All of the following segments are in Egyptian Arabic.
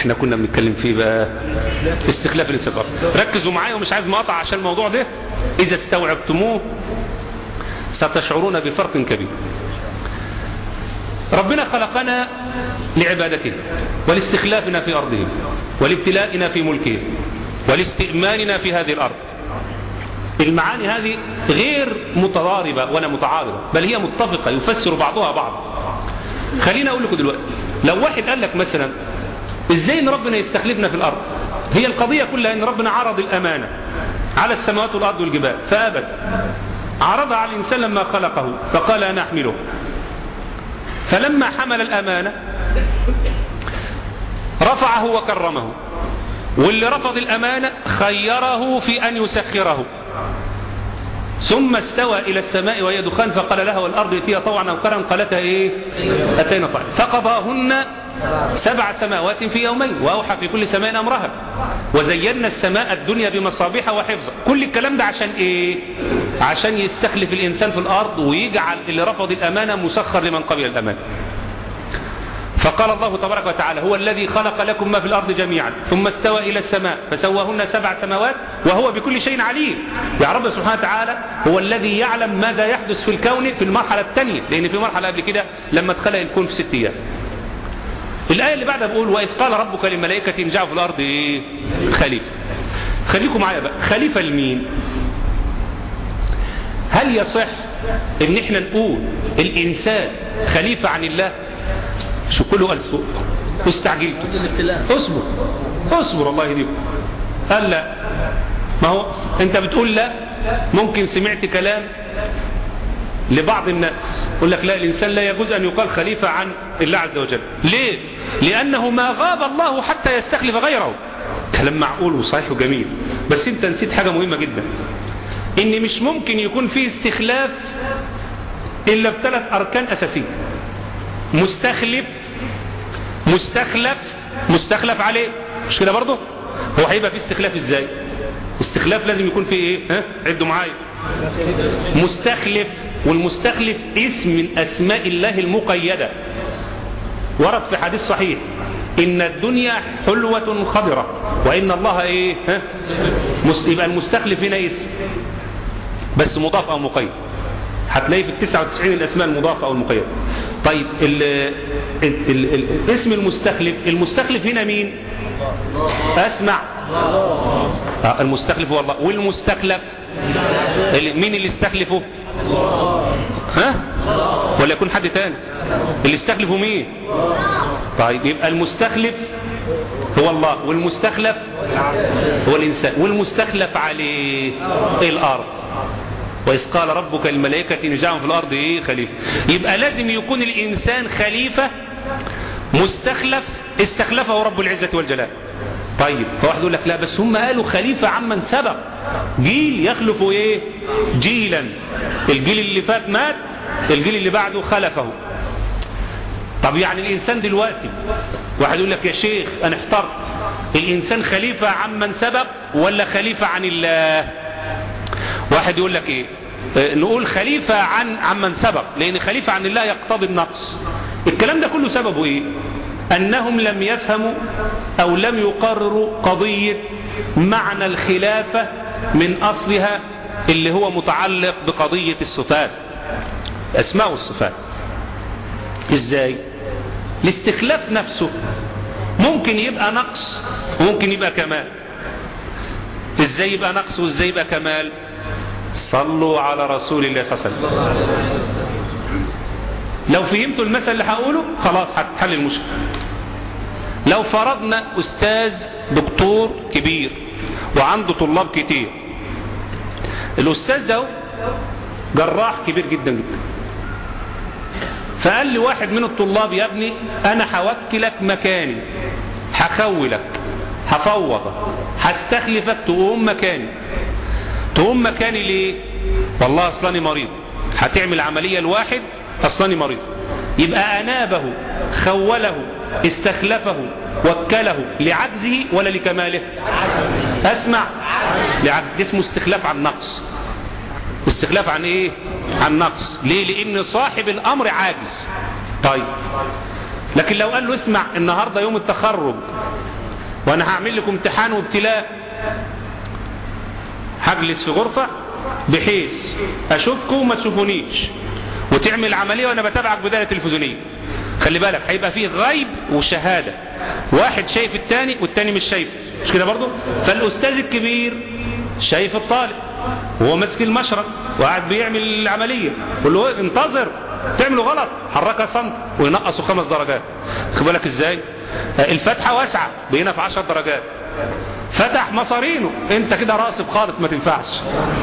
احنا كنا بنتكلم فيه بقى استخلاف الانسان ركزوا معايا ومش عايز مقاطع عشان الموضوع ده اذا استوعبتموه ستشعرون بفرق كبير ربنا خلقنا لعبادته ولاستخلافنا في أرضه ولابتلائنا في ملكه ولاستئماننا في هذه الأرض المعاني هذه غير متضاربة ولا متعارضة بل هي متفقة يفسر بعضها بعض خلينا أقول لكم دلوقتي لو واحد قال لك مثلا ازاي ان ربنا يستخلفنا في الأرض هي القضية كلها ان ربنا عرض الأمانة على السماوات والأرض والجبال فأبد عرضها على الإنسان لما خلقه فقال أنا أحمله فلما حمل الأمانة رفعه وكرمه واللي رفض الأمانة خيره في أن يسخره ثم استوى إلى السماء وهي دخان فقال لها والأرض ائتيها طوعا أو كرها قالتها إيه أتينا طوعا فقضاهن سبع سماوات في يومين وأوحى في كل سماء أمرها وزينا السماء الدنيا بمصابيح وحفظا كل الكلام ده عشان إيه عشان يستخلف الإنسان في الأرض ويجعل اللي رفض الأمانة مسخر لمن قبل الأمانة فقال الله تبارك وتعالى هو الذي خلق لكم ما في الأرض جميعا ثم استوى إلى السماء فسواهن سبع سماوات وهو بكل شيء عليم يا رب سبحانه وتعالى هو الذي يعلم ماذا يحدث في الكون في المرحلة الثانية لأن في مرحلة قبل كده لما اتخلق الكون في ست أيام الآية اللي بعدها بقول وإذ قال ربك للملائكة انجعوا في الأرض إيه؟ خليفة خليكم معايا بقى خليفة لمين هل يصح ان احنا نقول الانسان خليفة عن الله شو كله قال سوء واستعجلتوا اصبر اصبر الله يهديكم قال لا ما هو انت بتقول لا ممكن سمعت كلام لبعض الناس يقول لك لا الإنسان لا يجوز أن يقال خليفة عن الله عز وجل ليه؟ لأنه ما غاب الله حتى يستخلف غيره كلام معقول وصحيح وجميل بس انت نسيت حاجة مهمة جدا ان مش ممكن يكون فيه استخلاف إلا بثلاث أركان أساسية مستخلف مستخلف مستخلف عليه مش كده برضه هو هيبقى فيه استخلاف ازاي استخلاف لازم يكون فيه ايه ها عدوا معايا مستخلف والمستخلف اسم من اسماء الله المقيدة ورد في حديث صحيح ان الدنيا حلوة خضرة وان الله ايه ها يبقى المستخلف هنا اسم بس مضاف او مقيد هتلاقي في التسعة وتسعين الأسماء المضافة أو المقيدة طيب ال ال ال ال اسم المستخلف المستخلف هنا مين أسمع آه المستخلف هو الله والمستخلف مين اللي استخلفه ها ولا يكون حد تاني اللي استخلفه مين طيب يبقى المستخلف هو الله والمستخلف هو الإنسان والمستخلف عليه الأرض وإذ قال ربك الملائكة إن جعلوا في الأرض إيه خليفة يبقى لازم يكون الإنسان خليفة مستخلف استخلفه رب العزة والجلال طيب فواحد يقول لك لا بس هم قالوا خليفة عمن سبق جيل يخلف ايه جيلا الجيل اللي فات مات الجيل اللي بعده خلفه طب يعني الإنسان دلوقتي واحد يقول لك يا شيخ أنا احترت الإنسان خليفة عمن سبق ولا خليفة عن الله واحد يقول لك ايه اه نقول خليفة عن عمن سبق لأن خليفة عن الله يقتضي النقص الكلام ده كله سببه ايه أنهم لم يفهموا أو لم يقرروا قضية معنى الخلافة من أصلها اللي هو متعلق بقضية الصفات أسماء الصفات إزاي الاستخلاف نفسه ممكن يبقى نقص وممكن يبقى كمال ازاي يبقى نقص وازاي يبقى كمال صلوا على رسول الله صلى الله عليه وسلم لو فهمتوا المثل اللي هقوله خلاص هتحل المشكلة لو فرضنا أستاذ دكتور كبير وعنده طلاب كتير الأستاذ ده جراح كبير جدا جدا فقال لي واحد من الطلاب يا ابني أنا هوكلك مكاني هخولك هفوضك هستخلفك تقوم مكاني تقوم مكاني ليه والله أصلاني مريض هتعمل عملية الواحد أصلاني مريض يبقى أنابه خوله استخلفه وكله لعجزه ولا لكماله أسمع لعجز اسمه استخلاف عن نقص استخلاف عن ايه عن نقص ليه لان صاحب الامر عاجز طيب لكن لو قال له اسمع النهاردة يوم التخرج وانا هعمل لكم امتحان وابتلاء هجلس في غرفة بحيث اشوفكم وما تشوفونيش وتعمل عملية وانا بتابعك بداية تلفزيونية خلي بالك هيبقى فيه غيب وشهادة واحد شايف التاني والتاني مش شايف مش كده برضو فالاستاذ الكبير شايف الطالب وهو ماسك المشرق وقاعد بيعمل العملية يقول له انتظر تعملوا غلط حركها صمت وينقصوا خمس درجات خد بالك ازاي الفتحة واسعة بقينا في عشر درجات فتح مصارينه انت كده راسب خالص ما تنفعش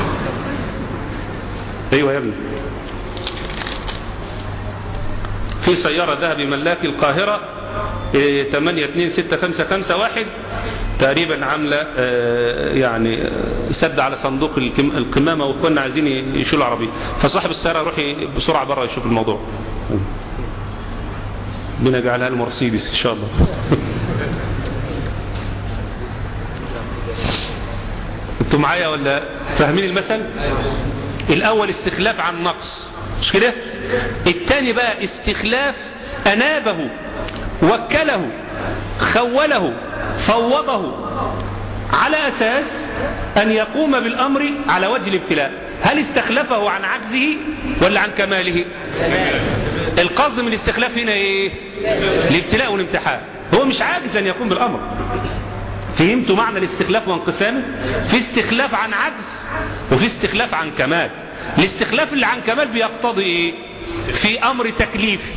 ايوه يا ابني في سيارة ذهبي ملاكي القاهرة 826551 تقريبا عاملة يعني سد على صندوق القمامة وكنا عايزين يشيلوا عربية فصاحب السيارة يروح بسرعة برا يشوف الموضوع بنجعلها المرسيدس ان شاء الله انتوا معايا ولا فاهمين المثل الاول استخلاف عن نقص مش كده التاني بقى استخلاف انابه وكله خوله فوضه على اساس ان يقوم بالامر على وجه الابتلاء هل استخلفه عن عجزه ولا عن كماله القصد من الاستخلاف هنا ايه الابتلاء والامتحان هو مش عاجز ان يقوم بالامر فهمتوا معنى الاستخلاف وانقسامه في استخلاف عن عجز وفي استخلاف عن كمال الاستخلاف اللي عن كمال بيقتضي ايه في امر تكليفي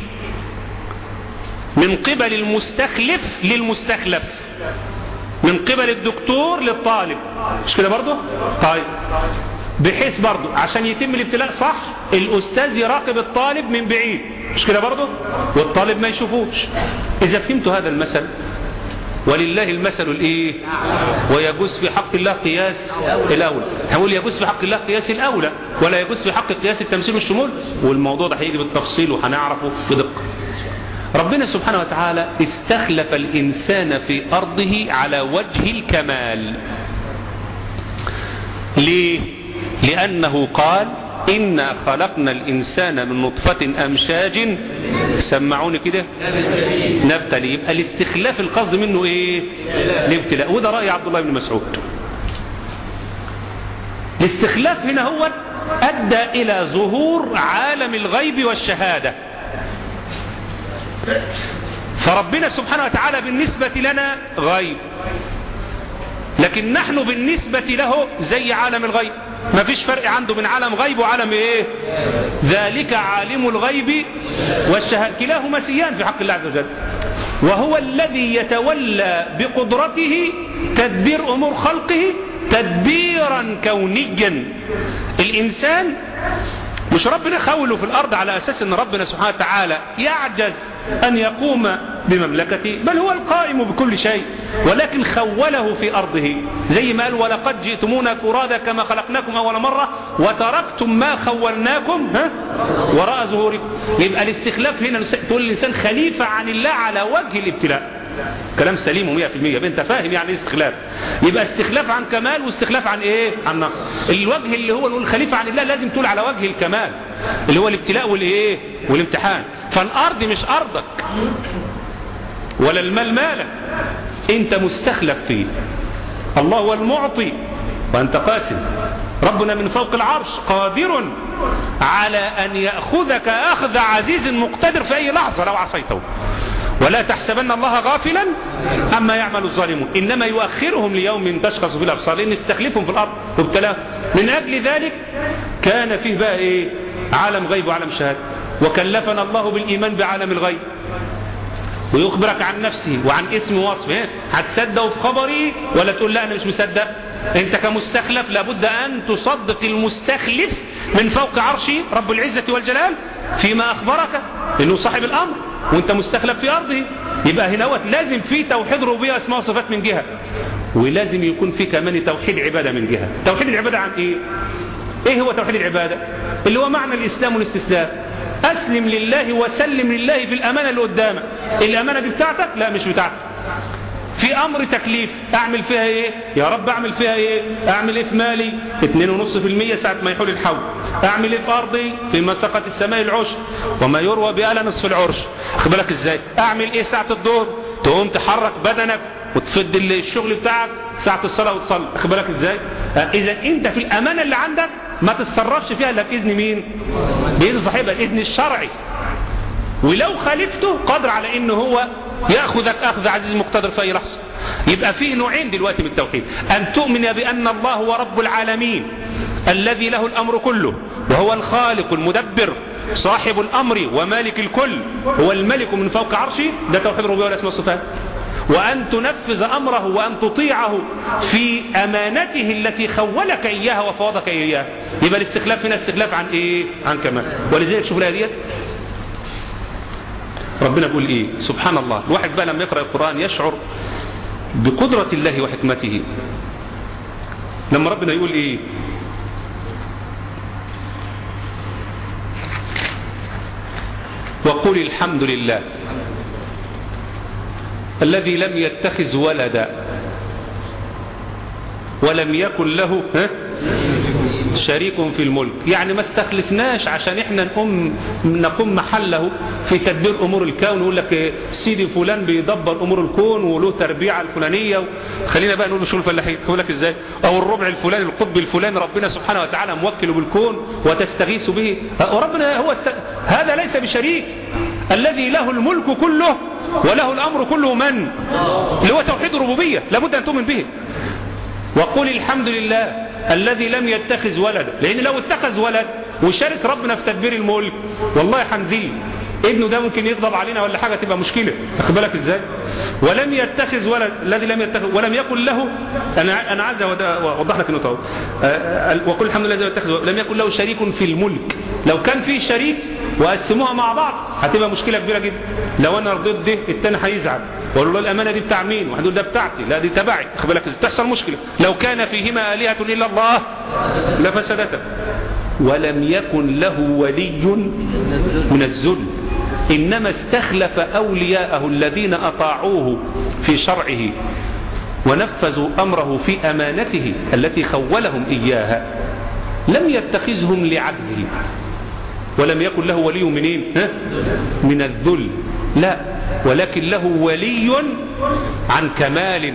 من قبل المستخلف للمستخلف من قبل الدكتور للطالب مش كده برضه طيب بحيث برضه عشان يتم الابتلاء صح الاستاذ يراقب الطالب من بعيد مش كده برضه والطالب ما يشوفوش اذا فهمتوا هذا المثل ولله المثل الايه ويجوز في حق الله قياس الاولى هقول يجوز في حق الله قياس الاولى ولا يجوز في حق قياس التمثيل والشمول والموضوع ده هيجي بالتفصيل وهنعرفه بدقه ربنا سبحانه وتعالى استخلف الإنسان في أرضه على وجه الكمال ليه؟ لأنه قال إنا خلقنا الإنسان من نطفة أمشاج سمعوني كده نبتلي يبقى الاستخلاف القصد منه إيه الابتلاء وده رأي عبد الله بن مسعود الاستخلاف هنا هو أدى إلى ظهور عالم الغيب والشهادة فربنا سبحانه وتعالى بالنسبة لنا غيب لكن نحن بالنسبة له زي عالم الغيب ما فيش فرق عنده بين عالم غيب وعالم ايه ذلك عالم الغيب والشهادة كلاهما سيان في حق الله عز وجل وهو الذي يتولى بقدرته تدبير امور خلقه تدبيرا كونيا الانسان مش ربنا خوله في الأرض على أساس أن ربنا سبحانه وتعالى يعجز أن يقوم بمملكته بل هو القائم بكل شيء ولكن خوله في أرضه زي ما قال ولقد جئتمونا فرادا كما خلقناكم أول مرة وتركتم ما خولناكم ها وراء ظهوركم يبقى الاستخلاف هنا تقول الإنسان خليفة عن الله على وجه الابتلاء كلام سليم 100% يبقى انت فاهم يعني ايه استخلاف يبقى استخلاف عن كمال واستخلاف عن ايه عن نقص الوجه اللي هو الخليفة عن الله لازم تقول على وجه الكمال اللي هو الابتلاء والايه والامتحان فالارض مش ارضك ولا المال مالك انت مستخلف فيه الله هو المعطي وانت قاسم ربنا من فوق العرش قادر على ان يأخذك اخذ عزيز مقتدر في اي لحظة لو عصيته ولا تحسبن الله غافلا أما يعمل الظالمون إنما يؤخرهم ليوم تشخص فيه الأبصار لأن استخلفهم في الأرض وابتلاه من أجل ذلك كان فيه بقى إيه عالم غيب وعالم شهادة وكلفنا الله بالإيمان بعالم الغيب ويخبرك عن نفسه وعن اسم وصفه هتصدقه في خبري ولا تقول لا أنا مش مصدق انت كمستخلف لابد ان تصدق المستخلف من فوق عرشه رب العزة والجلال فيما اخبرك انه صاحب الامر وانت مستخلف في ارضه يبقى هنا لازم في توحيد ربوبيه اسماء وصفات من جهة ولازم يكون في كمان توحيد عبادة من جهة توحيد العبادة عن ايه ايه هو توحيد العبادة اللي هو معنى الاسلام والاستسلام اسلم لله وسلم لله في الامانة اللي قدامك الامانة دي بتاعتك لا مش بتاعتك في امر تكليف اعمل فيها ايه يا رب اعمل فيها ايه اعمل ايه في مالي 2.5% ساعة ما يحول الحول اعمل ايه في ارضي في مسقة السماء العشر وما يروى بألا نصف العرش خد بالك ازاي اعمل ايه ساعة الظهر تقوم تحرك بدنك وتفد الشغل بتاعك ساعة الصلاة وتصلي اخد بالك ازاي اذا انت في الامانة اللي عندك ما تتصرفش فيها الا باذن مين باذن صاحبها الاذن الشرعي ولو خالفته قادر على انه هو ياخذك اخذ عزيز مقتدر في اي لحظه يبقى فيه نوعين دلوقتي من التوحيد ان تؤمن بان الله هو رب العالمين الذي له الامر كله وهو الخالق المدبر صاحب الامر ومالك الكل هو الملك من فوق عرشه ده توحيد الربوبيه والاسماء والصفات وأن تنفذ أمره وأن تطيعه في أمانته التي خولك إياها وفوضك إياها يبقى الاستخلاف هنا استخلاف عن إيه عن كمال ولذلك شوف الآية ديت ربنا بيقول إيه سبحان الله الواحد بقى لما يقرأ القرآن يشعر بقدرة الله وحكمته لما ربنا يقول إيه وقل الحمد لله الذي لم يتخذ ولدا ولم يكن له شريك في الملك يعني ما استخلفناش عشان احنا نقوم نقوم محله في تدبير امور الكون ويقول لك سيدي فلان بيدبر امور الكون وله تربيعه الفلانيه خلينا بقى نقول شو الفلاحين يقول لك ازاي او الربع الفلاني القطب الفلاني ربنا سبحانه وتعالى موكله بالكون وتستغيث به وربنا هو است... هذا ليس بشريك الذي له الملك كله وله الامر كله من اللي هو توحيد الربوبيه لابد ان تؤمن به وقل الحمد لله الذي لم يتخذ ولدا لان لو اتخذ ولد وشارك ربنا في تدبير الملك والله حنزيل ابنه ده ممكن يغضب علينا ولا حاجه تبقى مشكله واخد بالك ازاي ولم يتخذ ولد الذي لم يتخذ ولم يكن له انا انا عايز اوضح لك النقطه وقل الحمد لله الذي يتخذ لم يكن له شريك في الملك لو كان في شريك وقسموها مع بعض هتبقى مشكله كبيره جدا لو انا رضيت ده التاني هيزعل واقول له الامانه دي بتاع مين واحد يقول ده بتاعتي لا دي تبعي واخد بالك تحصل مشكله لو كان فيهما الهه الا الله لفسدتا ولم يكن له ولي من الذل إنما استخلف أولياءه الذين أطاعوه في شرعه ونفذوا أمره في أمانته التي خولهم إياها لم يتخذهم لعجزه ولم يكن له ولي منين ها؟ من الذل لا ولكن له ولي عن كمال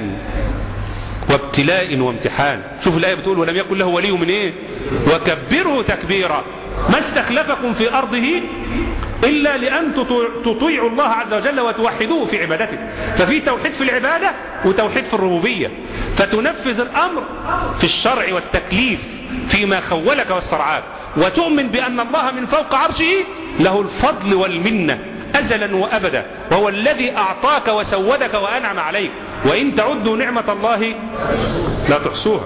وابتلاء وامتحان شوف الآية بتقول ولم يكن له ولي من ايه وكبره تكبيرا ما استخلفكم في أرضه إلا لأن تطيعوا الله عز وجل وتوحدوه في عبادته ففي توحيد في العبادة وتوحيد في الربوبية فتنفذ الأمر في الشرع والتكليف فيما خولك واسترعاك وتؤمن بأن الله من فوق عرشه له الفضل والمنة أزلا وأبدا وهو الذي أعطاك وسودك وأنعم عليك وإن تعدوا نعمة الله لا تحصوها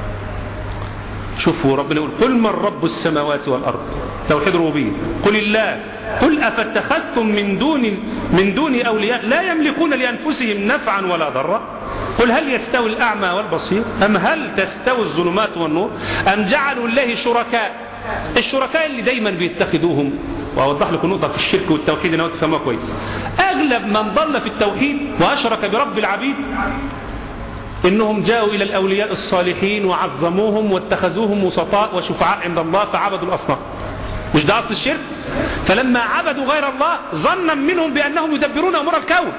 شوفوا ربنا يقول قل من رب السماوات والأرض توحيد ربوبية قل الله قل أفاتخذتم من دون من دون أولياء لا يملكون لأنفسهم نفعا ولا ضرا قل هل يستوي الأعمى والبصير أم هل تستوي الظلمات والنور أم جعلوا الله شركاء الشركاء اللي دايما بيتخذوهم وأوضح لكم نقطة في الشرك والتوحيد أنا تفهمها كويس أغلب من ضل في التوحيد وأشرك برب العبيد إنهم جاءوا إلى الأولياء الصالحين وعظموهم واتخذوهم وسطاء وشفعاء عند الله فعبدوا الأصنام مش ده أصل الشرك فلما عبدوا غير الله ظنا منهم بأنهم يدبرون أمور الكون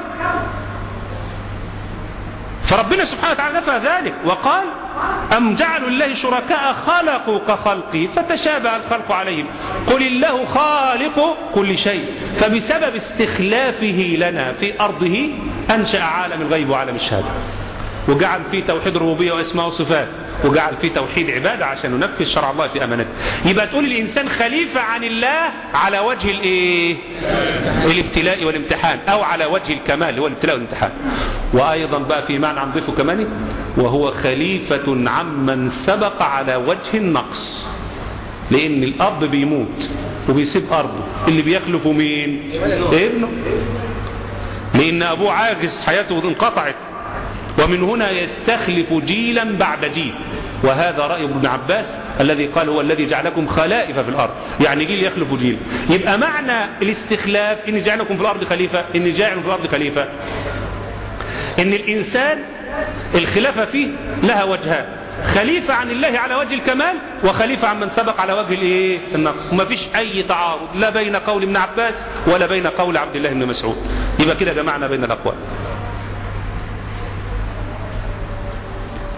فربنا سبحانه وتعالى نفى ذلك وقال أم جعلوا الله شركاء خلقوا كخلقه فتشابه الخلق عليهم قل الله خالق كل شيء فبسبب استخلافه لنا في أرضه أنشأ عالم الغيب وعالم الشهادة وجعل فيه توحيد ربوبية واسماء وصفات وجعل فيه توحيد عبادة عشان ننفذ شرع الله في أمانته يبقى تقول الإنسان خليفة عن الله على وجه الإيه؟ الابتلاء والامتحان أو على وجه الكمال هو الابتلاء والامتحان وأيضا بقى في معنى نضيفه كمان وهو خليفة عمن سبق على وجه النقص لأن الأب بيموت وبيسيب أرضه اللي بيخلفه مين؟ ابنه لأن أبوه عاجز حياته انقطعت ومن هنا يستخلف جيلا بعد جيل وهذا رأي ابن عباس الذي قال هو الذي جعلكم خلائف في الأرض يعني جيل يخلف جيل يبقى معنى الاستخلاف إن جعلكم في الأرض خليفة إن جاعل في الأرض خليفة إن الإنسان الخلافة فيه لها وجهان خليفة عن الله على وجه الكمال وخليفة عن من سبق على وجه الايه النقص وما فيش اي تعارض لا بين قول ابن عباس ولا بين قول عبد الله بن مسعود يبقى كده جمعنا بين الاقوال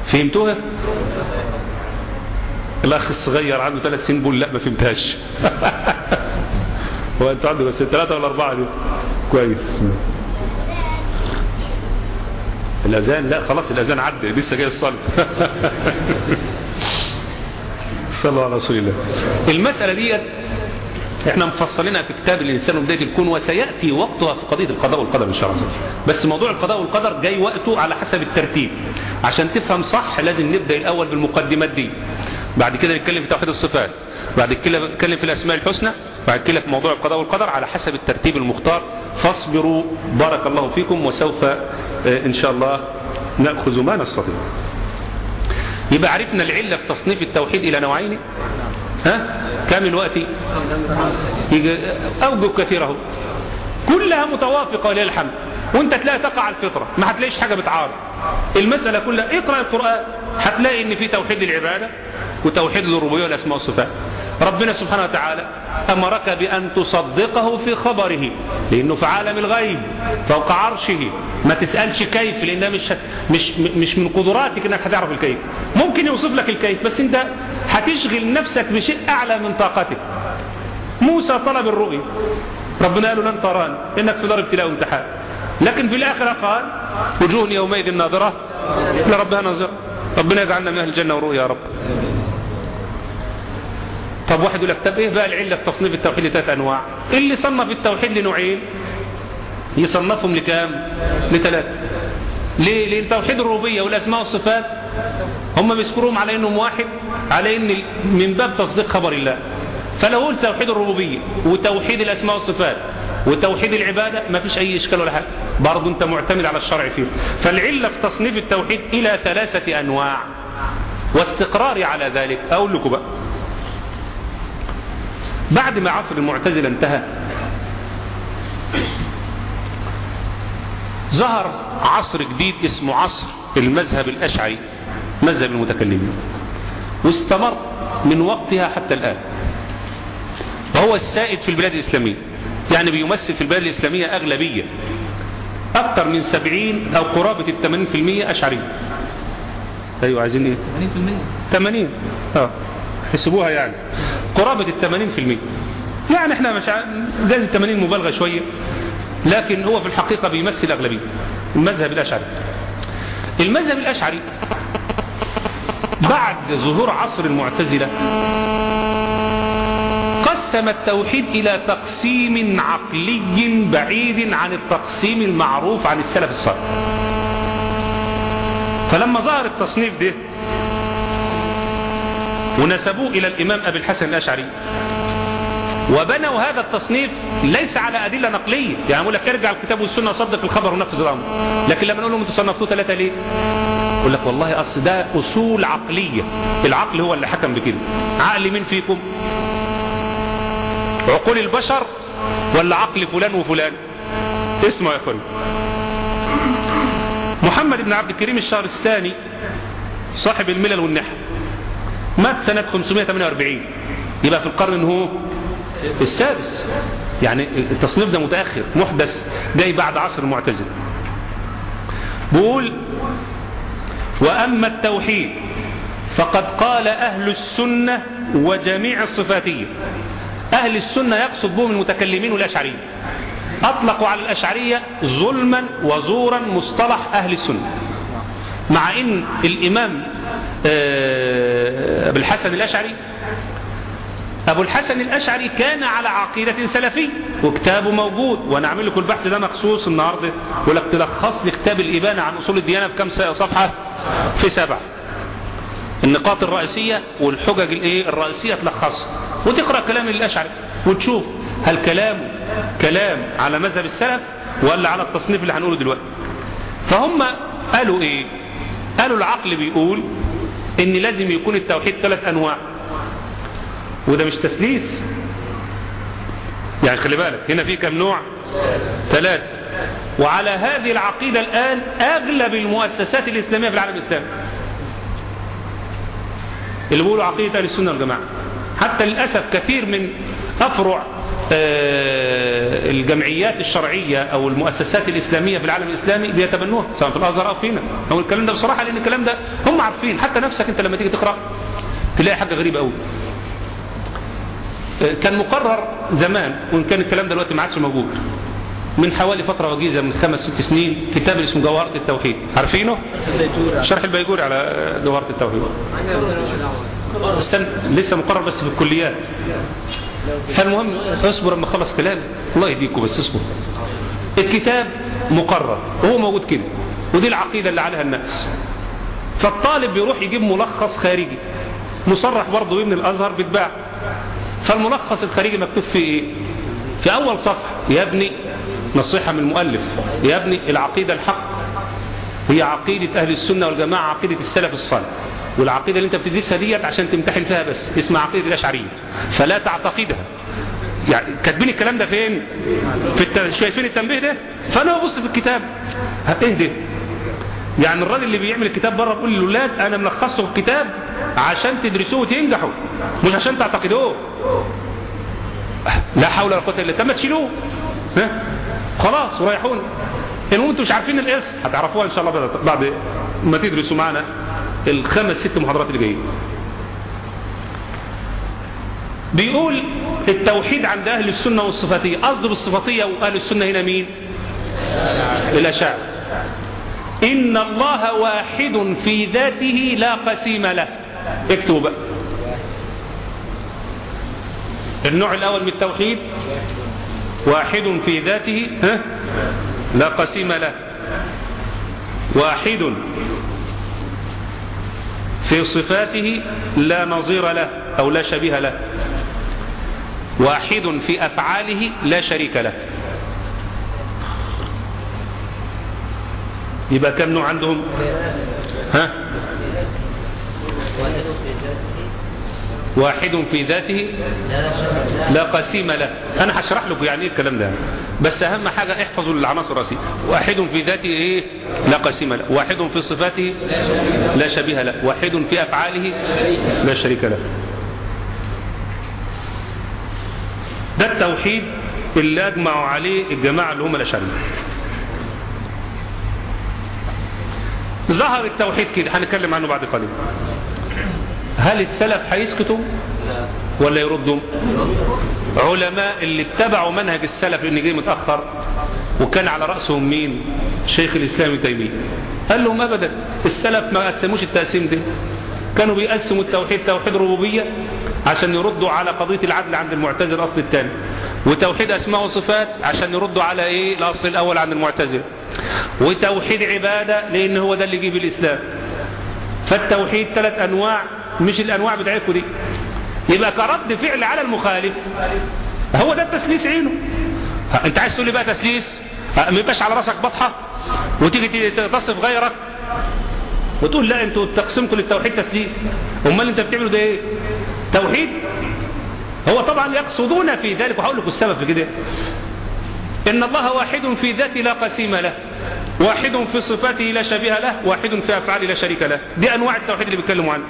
فهمتوها الاخ الصغير عنده ثلاث سنين بيقول لا ما فهمتهاش هو انتوا عندك بس ثلاثة ولا أربعة دي كويس الأذان لا خلاص الأذان عدى لسه جاي الصلاة صلى الله على رسول الله المسألة دي احنا مفصلينها في كتاب الإنسان وبداية الكون وسيأتي وقتها في قضية القضاء والقدر إن شاء الله بس موضوع القضاء والقدر جاي وقته على حسب الترتيب عشان تفهم صح لازم نبدأ الأول بالمقدمات دي بعد كده نتكلم في توحيد الصفات بعد كده نتكلم في الأسماء الحسنى بعد كده في موضوع القضاء والقدر على حسب الترتيب المختار فاصبروا بارك الله فيكم وسوف إن شاء الله نأخذ ما نستطيع يبقى عرفنا العلة في تصنيف التوحيد إلى نوعين ها كم الوقت أوجه كثيرة كلها متوافقة ولله الحمد وانت تلاقي تقع الفطرة ما هتلاقيش حاجة بتعارض المسألة كلها اقرأ القرآن هتلاقي ان في توحيد العبادة وتوحيد الربوبية والأسماء والصفات ربنا سبحانه وتعالى أمرك بأن تصدقه في خبره لأنه في عالم الغيب فوق عرشه ما تسألش كيف لأنها مش, مش, مش من قدراتك أنك هتعرف الكيف ممكن يوصف لك الكيف بس أنت هتشغل نفسك بشيء أعلى من طاقتك موسى طلب الرؤية ربنا قال له لن تراني إنك في دار ابتلاء وامتحان لكن في الآخرة قال وجوه يومئذ ناظرة لربها ناظرة ربنا يجعلنا من أهل الجنة ورؤيا يا رب طب واحد يقول لك طب ايه بقى العلة في تصنيف التوحيد لثلاث انواع اللي صنف التوحيد لنوعين يصنفهم لكام لثلاثة ليه لان توحيد الربوبيه والاسماء والصفات هم بيذكروهم على انهم واحد على ان من باب تصديق خبر الله فلو قلت توحيد الربوبيه وتوحيد الاسماء والصفات وتوحيد العبادة ما فيش أي إشكال ولا حاجة برضه أنت معتمد على الشرع فيه فالعلة في تصنيف التوحيد إلى ثلاثة أنواع واستقراري على ذلك أقول لكم بقى بعد ما عصر المعتزلة انتهى ظهر عصر جديد اسمه عصر المذهب الأشعري مذهب المتكلمين واستمر من وقتها حتى الآن وهو السائد في البلاد الإسلامية يعني بيمثل في البلاد الإسلامية أغلبية أكثر من سبعين أو قرابة الثمانين في المية أشعري أيوة عايزين إيه 80% 80 اه حسبوها يعني قرابة الثمانين في المية يعني احنا مش جاز الثمانين مبالغة شوية لكن هو في الحقيقة بيمثل أغلبية المذهب الأشعري المذهب الأشعري بعد ظهور عصر المعتزلة قسم التوحيد إلى تقسيم عقلي بعيد عن التقسيم المعروف عن السلف الصالح فلما ظهر التصنيف ده ونسبوه إلى الإمام أبي الحسن الأشعري وبنوا هذا التصنيف ليس على أدلة نقلية يعني أقول لك ارجع الكتاب والسنة صدق الخبر ونفذ الأمر لكن لما نقول لهم انتوا صنفتوه ثلاثة ليه يقول لك والله أصل ده أصول عقلية العقل هو اللي حكم بكده عقل مين فيكم عقول البشر ولا عقل فلان وفلان اسمه يا اخوان محمد بن عبد الكريم الشهرستاني صاحب الملل والنحو مات سنة 548 يبقى في القرن هو السادس يعني التصنيف ده متأخر محدث جاي بعد عصر المعتزله بقول وأما التوحيد فقد قال أهل السنة وجميع الصفاتية أهل السنة يقصد بهم المتكلمين والأشعرية أطلقوا على الأشعرية ظلما وزورا مصطلح أهل السنة مع أن الإمام أبو الحسن الأشعري أبو الحسن الأشعري كان على عقيدة سلفية وكتابه موجود وأنا أعمل لكم البحث ده مخصوص النهاردة ولك تلخص لي كتاب الإبانة عن أصول الديانة في كم صفحة في سبعة النقاط الرئيسية والحجج الايه الرئيسية تلخصها وتقرأ كلام الأشعري وتشوف هل كلامه كلام على مذهب السلف ولا على التصنيف اللي هنقوله دلوقتي فهم قالوا ايه قالوا العقل بيقول ان لازم يكون التوحيد ثلاث انواع وده مش تسليس يعني خلي بالك هنا في كم نوع ثلاثة وعلى هذه العقيدة الآن أغلب المؤسسات الإسلامية في العالم الإسلامي اللي بيقولوا عقيدة أهل السنة والجماعة حتى للأسف كثير من أفرع آه، الجمعيات الشرعية أو المؤسسات الإسلامية في العالم الإسلامي بيتبنوها سواء في الأزهر أو فينا أو الكلام ده بصراحة لأن الكلام ده هم عارفين حتى نفسك أنت لما تيجي تقرأ تلاقي حاجة غريبة قوي آه، كان مقرر زمان وإن كان الكلام ده دلوقتي ما عادش موجود من حوالي فترة وجيزة من خمس ست سنين كتاب اسمه جوهرة التوحيد عارفينه؟ شرح البيجوري على جوهرة التوحيد استنى لسه مقرر بس في الكليات فالمهم اصبر اما اخلص كلام الله يهديكم بس اصبر الكتاب مقرر وهو موجود كده ودي العقيدة اللي عليها الناس فالطالب بيروح يجيب ملخص خارجي مصرح برضه ابن الازهر بيتباع فالملخص الخارجي مكتوب فيه ايه في اول صفحة يا ابني نصيحة من المؤلف يا ابني العقيدة الحق هي عقيدة اهل السنة والجماعة عقيدة السلف الصالح والعقيدة اللي انت بتدرسها ديت عشان تمتحن فيها بس اسمها عقيدة الاشعرية فلا تعتقدها يعني كاتبين الكلام ده فين في الت... شايفين التنبيه ده فانا ببص في الكتاب اهدى يعني الراجل اللي بيعمل الكتاب بره بيقول للاولاد انا ملخصه في الكتاب عشان تدرسوه وتنجحوا مش عشان تعتقدوه لا حول ولا قوه الا بالله طب ما تشيلوه ها خلاص وريحونا المهم انتوا مش عارفين الاس هتعرفوها ان شاء الله بعد ما تدرسوا معنا الخمس ست محاضرات اللي جايين بيقول التوحيد عند أهل السنة والصفاتية قصده بالصفاتية وأهل السنة هنا مين الأشاعر إن الله واحد في ذاته لا قسيم له اكتبوا بقى النوع الأول من التوحيد واحد في ذاته ها لا قسيم له واحد في صفاته لا نظير له أو لا شبيه له واحد في أفعاله لا شريك له يبقى كم نوع عندهم ها واحد في ذاته لا قسيم له انا هشرح لكم يعني ايه الكلام ده بس اهم حاجة احفظوا العناصر الرئيسية واحد في ذاته ايه لا قسيم له واحد في صفاته لا شبيه له واحد في افعاله لا شريك له ده التوحيد اللي اجمعوا عليه الجماعة اللي هم الاشعرية ظهر التوحيد كده هنتكلم عنه بعد قليل هل السلف هيسكتوا ولا يردوا علماء اللي اتبعوا منهج السلف لان جاي متأخر وكان على رأسهم مين شيخ الإسلام ابن تيمية قال لهم أبدا السلف ما قسموش التقسيم ده كانوا بيقسموا التوحيد توحيد ربوبية عشان يردوا على قضية العدل عند المعتزل الأصل الثاني وتوحيد أسماء وصفات عشان يردوا على إيه الأصل الأول عند المعتزل وتوحيد عبادة لأن هو ده اللي يجيب الإسلام فالتوحيد ثلاث أنواع مش الأنواع بتاعتكم دي يبقى كرد فعل على المخالف هو ده التسليس عينه انت عايز تقول لي بقى تسليس ما يبقاش على راسك بطحة وتيجي تصف غيرك وتقول لا انتوا تقسمكم للتوحيد تسليس امال انت بتعملوا ده ايه توحيد هو طبعا يقصدون في ذلك وهقول لكم السبب في كده ان الله واحد في ذاته لا قسيم له واحد في صفاته لا شبيه له واحد في افعاله لا شريك له دي انواع التوحيد اللي بيتكلموا عنه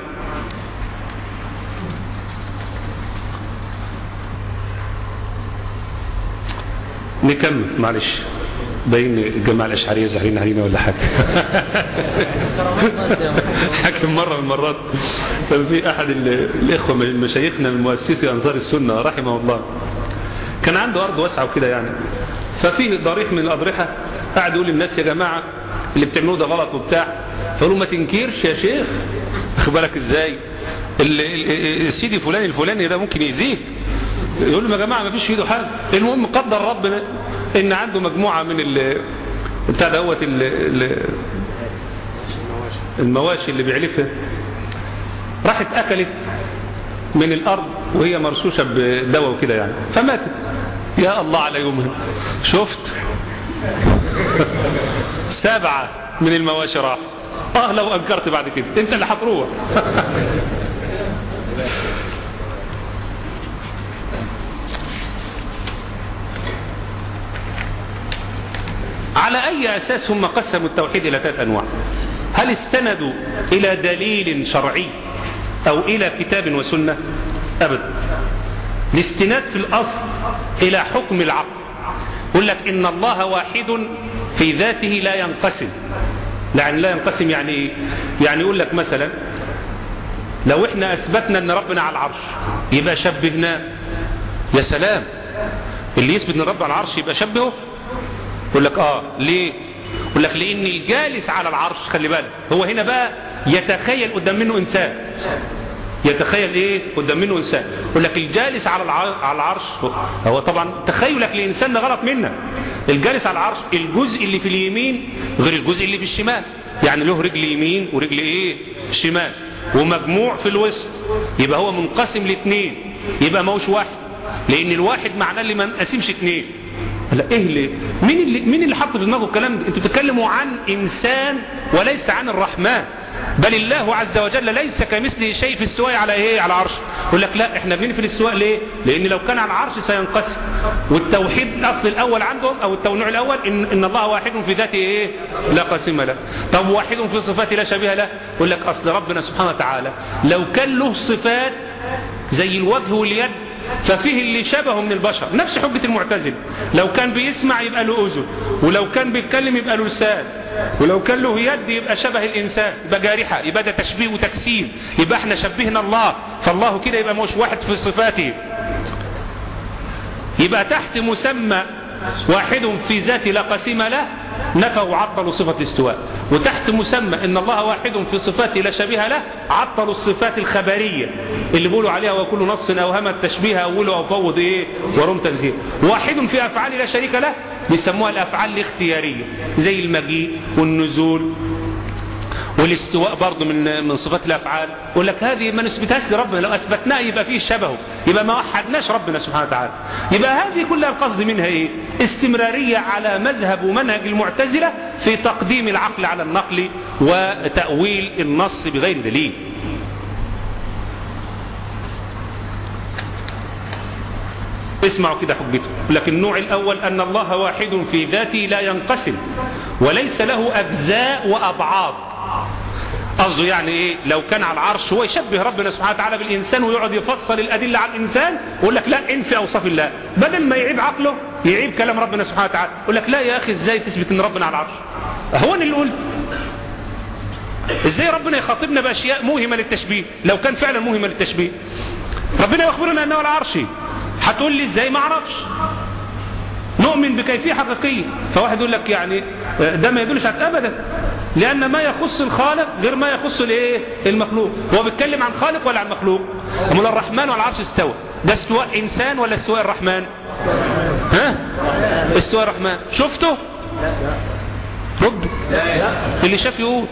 نكمل معلش باين الجماعة الأشعرية زعلين علينا ولا حاجة حاكم مرة من المرات كان في أحد الإخوة من مشايخنا من مؤسسي أنصار السنة رحمه الله كان عنده أرض واسعة وكده يعني ففيه ضريح من الأضرحة قاعد يقول للناس يا جماعة اللي بتعملوه ده غلط وبتاع فقالوا ما تنكرش يا شيخ بالك ازاي السيدي فلان الفلاني ده ممكن يأذيك يقول لهم يا جماعة ما فيش في ايده حاجة المهم قدر ربنا ان عنده مجموعة من ال بتاع دوت ال المواشي اللي بيعلفها راحت اكلت من الارض وهي مرشوشة بدواء وكده يعني فماتت يا الله على يومها شفت سبعة من المواشي راح اه لو انكرت بعد كده انت اللي هتروح على أي أساس هم قسموا التوحيد إلى ثلاث أنواع هل استندوا إلى دليل شرعي أو إلى كتاب وسنة أبدا الاستناد في الأصل إلى حكم العقل يقول لك إن الله واحد في ذاته لا ينقسم يعني لا ينقسم يعني إيه؟ يعني يقول لك مثلا لو احنا أثبتنا أن ربنا على العرش يبقى شبهناه يا سلام اللي يثبت أن رب على العرش يبقى شبهه يقول لك آه ليه يقول لك لأن الجالس على العرش خلي بالك هو هنا بقى يتخيل قدام منه إنسان يتخيل ايه قدام منه انسان يقول لك الجالس على على العرش هو طبعا تخيلك لانسان ده غلط منا الجالس على العرش الجزء اللي في اليمين غير الجزء اللي في الشمال يعني له رجل يمين ورجل ايه شمال ومجموع في الوسط يبقى هو منقسم لاثنين يبقى ما هوش واحد لان الواحد معناه اللي ما نقسمش اثنين لا ايه اللي مين اللي مين اللي حط في دماغه الكلام ده انتوا بتتكلموا عن انسان وليس عن الرحمن بل الله عز وجل ليس كمثله شيء في استواء على ايه على عرش يقول لك لا احنا بنين في الاستواء ليه لان لو كان على العرش سينقسم والتوحيد الاصل الاول عندهم او التنوع الاول ان, إن الله واحد في ذاته ايه لا قسم له طب واحد في صفاته لا شبيه له يقول لك اصل ربنا سبحانه وتعالى لو كان له صفات زي الوجه واليد ففيه اللي شبهه من البشر نفس حجة المعتزل لو كان بيسمع يبقى له أذن ولو كان بيتكلم يبقى له لسان ولو كان له يد يبقى شبه الإنسان يبقى جارحة يبقى ده تشبيه وتكسير يبقى احنا شبهنا الله فالله كده يبقى مش واحد في صفاته يبقى تحت مسمى واحد في ذاته لا قسيم له نفوا وعطلوا صفة الاستواء وتحت مسمى ان الله واحد في صفاته لا شبيه له عطلوا الصفات الخبرية اللي بيقولوا عليها وكل نص اوهم التشبيه اوله او فوض ايه ورم تنزيه واحد في افعال لا شريك له بيسموها الافعال الاختيارية زي المجيء والنزول والاستواء برضه من من صفات الافعال يقول لك هذه ما نثبتهاش لربنا لو اثبتناها يبقى فيه شبهه يبقى ما وحدناش ربنا سبحانه وتعالى يبقى هذه كلها القصد منها ايه استمراريه على مذهب ومنهج المعتزله في تقديم العقل على النقل وتاويل النص بغير دليل اسمعوا كده حجته لكن النوع الأول أن الله واحد في ذاته لا ينقسم وليس له أجزاء وأبعاد قصده يعني ايه لو كان على العرش هو يشبه ربنا سبحانه وتعالى بالإنسان ويقعد يفصل الأدلة على الإنسان ويقول لك لا انفي أوصاف الله بدل ما يعيب عقله يعيب كلام ربنا سبحانه وتعالى يقول لك لا يا أخي ازاي تثبت ان ربنا على العرش هو اللي قلت ازاي ربنا يخاطبنا بأشياء موهمة للتشبيه لو كان فعلا موهمة للتشبيه ربنا يخبرنا أنه على عرشه هتقول لي ازاي ما اعرفش نؤمن بكيفية حقيقية فواحد يقول لك يعني ده ما يدلش على ابدا لان ما يخص الخالق غير ما يخص الايه المخلوق هو بيتكلم عن خالق ولا عن مخلوق امال الرحمن ولا العرش استوى ده استواء انسان ولا استواء الرحمن ها استواء الرحمن شفته رد اللي شاف يقول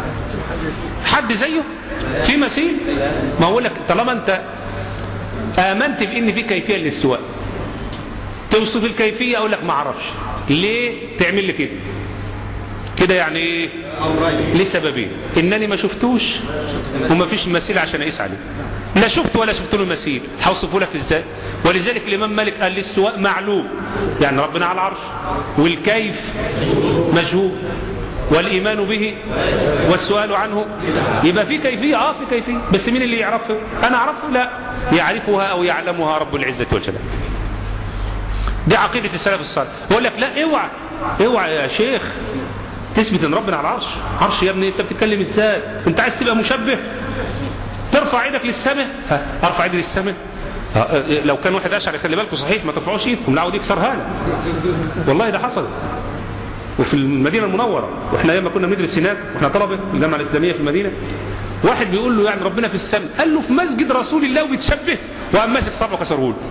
حد زيه في مثيل ما اقول لك طالما انت آمنت بإن في كيفية للاستواء توصف الكيفية أقول لك ما اعرفش ليه تعمل لي كده كده يعني ايه لسببين انني ما شفتوش وما فيش مثيل عشان اقيس عليه لا شفت ولا شفت له مثيل هوصفه لك ازاي ولذلك الامام مالك قال الاستواء معلوم يعني ربنا على العرش والكيف مجهول والإيمان به والسؤال عنه يبقى في كيفية اه في كيفية بس مين اللي يعرفه أنا أعرفه لا يعرفها أو يعلمها رب العزة والجلال دي عقيدة السلف الصالح يقول لك لا اوعى اوعى يا شيخ تثبت ان ربنا على العرش عرش يا ابني انت بتتكلم ازاي انت عايز تبقى مشبه ترفع ايدك للسماء ارفع ايدي للسماء لو كان واحد اشعري خلي بالكم صحيح ما ترفعوش ايدكم العود يكسرها لك والله ده حصل وفي المدينة المنورة واحنا ايام ما كنا بندرس هناك واحنا طلبة في الجامعة الإسلامية في المدينة واحد بيقول له يعني ربنا في السماء قال له في مسجد رسول الله وبيتشبه وقام ماسك صبعه كسره له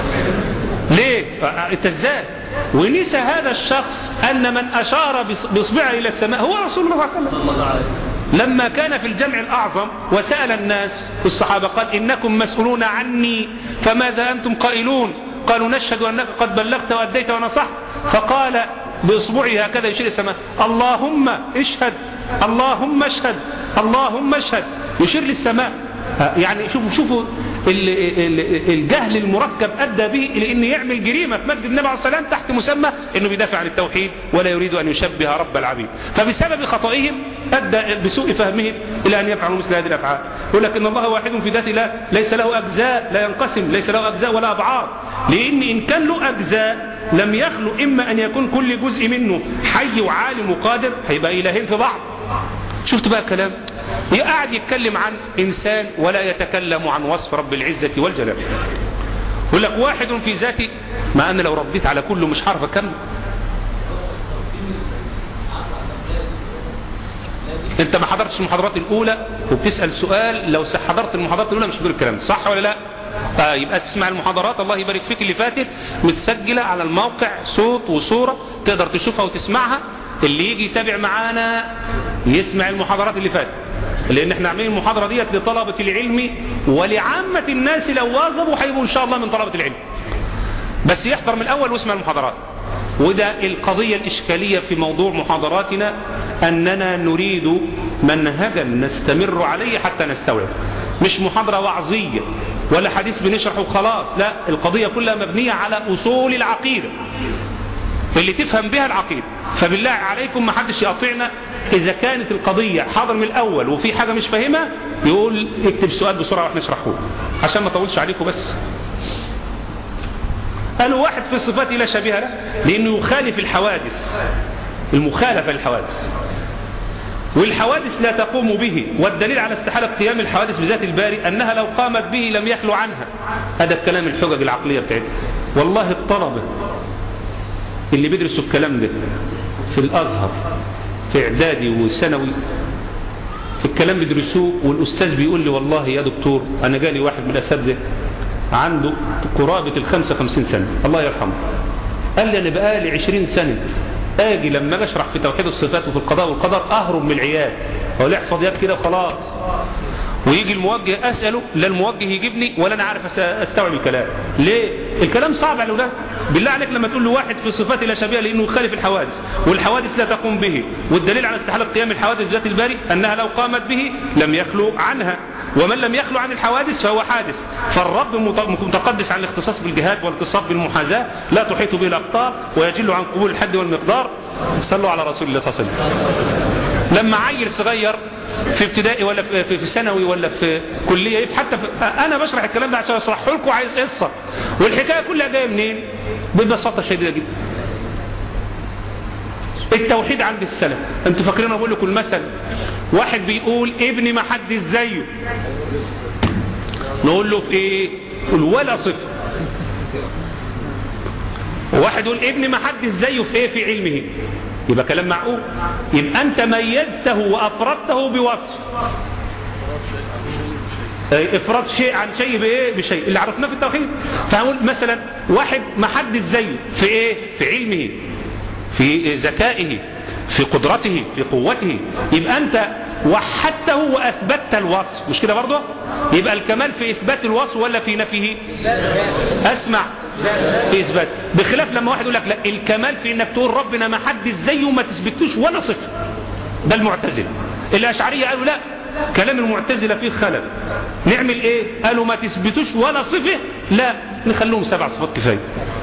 ليه انت ازاي ونسى هذا الشخص ان من اشار باصبعه الى السماء هو رسول الله صلى الله عليه وسلم لما كان في الجمع الأعظم وسأل الناس الصحابة قال إنكم مسؤولون عني فماذا أنتم قائلون قالوا نشهد أنك قد بلغت وأديت ونصحت فقال بإصبعه هكذا يشير السماء اللهم اشهد اللهم اشهد اللهم اشهد يشير للسماء يعني شوفوا شوفوا ال- ال- الجهل المركب أدى به إلى أن يعمل جريمة في مسجد النبي عليه الصلاة والسلام تحت مسمى أنه بيدافع عن التوحيد ولا يريد أن يشبه رب العبيد فبسبب خطئهم أدى بسوء فهمهم إلى أن يفعلوا مثل هذه الأفعال يقول لك إن الله واحد في ذات الله ليس له أجزاء لا ينقسم ليس له أجزاء ولا أبعاد لأن إن كان له أجزاء لم يخلو إما أن يكون كل جزء منه حي وعالم وقادر هيبقى إلهين في بعض شفت بقى الكلام قاعد يتكلم عن إنسان ولا يتكلم عن وصف رب العزة والجلال يقول لك واحد في ذاتي ما أنا لو رديت على كله مش هعرف أكمل انت ما حضرتش المحاضرات الاولى وبتسأل سؤال لو حضرت المحاضرات الاولى مش هتقول الكلام ده صح ولا لا آه يبقى تسمع المحاضرات الله يبارك فيك اللي فاتت متسجلة على الموقع صوت وصورة تقدر تشوفها وتسمعها اللي يجي يتابع معانا يسمع المحاضرات اللي فاتت لان احنا عاملين المحاضرة ديت لطلبة العلم ولعامة الناس لو واظبوا هيبقوا ان شاء الله من طلبة العلم بس يحضر من الاول واسمع المحاضرات وده القضية الإشكالية في موضوع محاضراتنا أننا نريد منهجا نستمر عليه حتى نستوعب مش محاضرة وعظية ولا حديث بنشرحه وخلاص لا القضية كلها مبنية على أصول العقيدة اللي تفهم بها العقيدة فبالله عليكم ما حدش يقطعنا إذا كانت القضية حاضر من الأول وفي حاجة مش فاهمها يقول اكتب سؤال بسرعة واحنا نشرحه عشان ما طولش عليكم بس قالوا واحد في الصفات لا شبيه له لأنه يخالف الحوادث المخالفة للحوادث والحوادث لا تقوم به والدليل على استحالة قيام الحوادث بذات الباري أنها لو قامت به لم يخلو عنها هذا الكلام الحجج العقلية بتاعتنا والله الطلبة اللي بيدرسوا الكلام ده في الأزهر في إعدادي وثانوي في الكلام بيدرسوه والأستاذ بيقول لي والله يا دكتور أنا جالي واحد من الأساتذة عنده قرابة الخمسة خمسين سنة الله يرحمه قال لي أنا بقالي عشرين سنة آجي لما بشرح في توحيد الصفات وفي القضاء والقدر أهرب من العياد أقول احفظ يد كده وخلاص ويجي الموجه أسأله لا الموجه يجيبني ولا أنا عارف أستوعب الكلام ليه؟ الكلام صعب على ده بالله عليك لما تقول له واحد في صفات لا شبيه لأنه يخالف الحوادث والحوادث لا تقوم به والدليل على استحالة قيام الحوادث ذات الباري أنها لو قامت به لم يخلو عنها ومن لم يخلو عن الحوادث فهو حادث فالرب متقدس عن الاختصاص بالجهاد والاتصاف بالمحاذاة لا تحيط به الأقطار ويجل عن قبول الحد والمقدار صلوا على رسول الله صلى الله عليه وسلم لما عيل صغير في ابتدائي ولا في, في ثانوي ولا في كلية حتى في أنا بشرح الكلام ده عشان أشرحه لكم عايز قصة والحكاية كلها جاية منين ببساطة شديدة جدا التوحيد عند السلف انتوا فاكرين اقول لكم المثل واحد بيقول ابني ما حد زيه نقول له في ايه قول ولا صفر وواحد يقول ابني ما حد زيه في ايه في علمه يبقى كلام معقول يبقى انت ميزته وافردته بوصف افراد شيء عن شيء بايه بشيء اللي عرفناه في التوحيد فهقول مثلا واحد ما حد زيه في ايه في علمه في ذكائه في قدرته في قوته يبقى أنت وحدته وأثبتت الوصف مش كده برضه يبقى الكمال في إثبات الوصف ولا في نفيه أسمع في إثبات بخلاف لما واحد يقول لك لا الكمال في إنك تقول ربنا ما حد زيه وما تثبتوش ولا صفر ده المعتزلة الأشعرية قالوا لا كلام المعتزلة فيه خلل نعمل ايه قالوا ما تثبتوش ولا صفة لا نخلوهم سبع صفات كفاية